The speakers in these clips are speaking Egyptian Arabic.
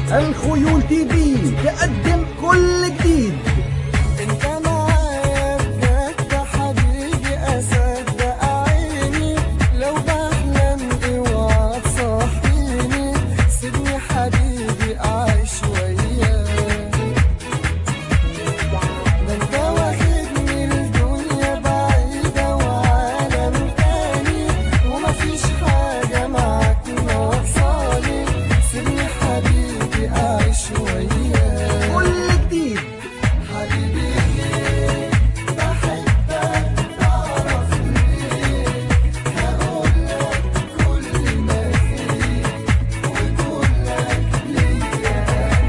الخيول تي في تقدم كل جديد انت معايا بجد حبيبي اصدق عيني لو بحلم اوعى تصحيني سيبني حبيبي اعيش وياك ده انت واخدني الدنيا بعيدة وعالم تاني ومفيش حاجة معاك ناقصاني سيبني حبيبي اعيش وياك كل جديد حبيبي ليه بحبك تعرف ليه هقولك كل ما فيه وكلك ليا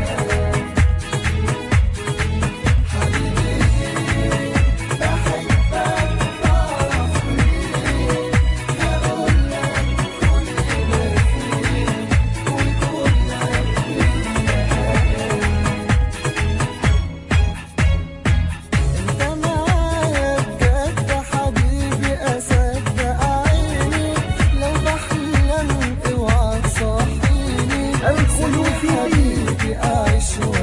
حبيبي ليه بحبك تعرف ليه هقولك كل ما فيه وكلك انت معايا بجد حبيبي اصدق عيني لو بحلم اوعى تصحيني الخيول سيبني في حبيبي اعيش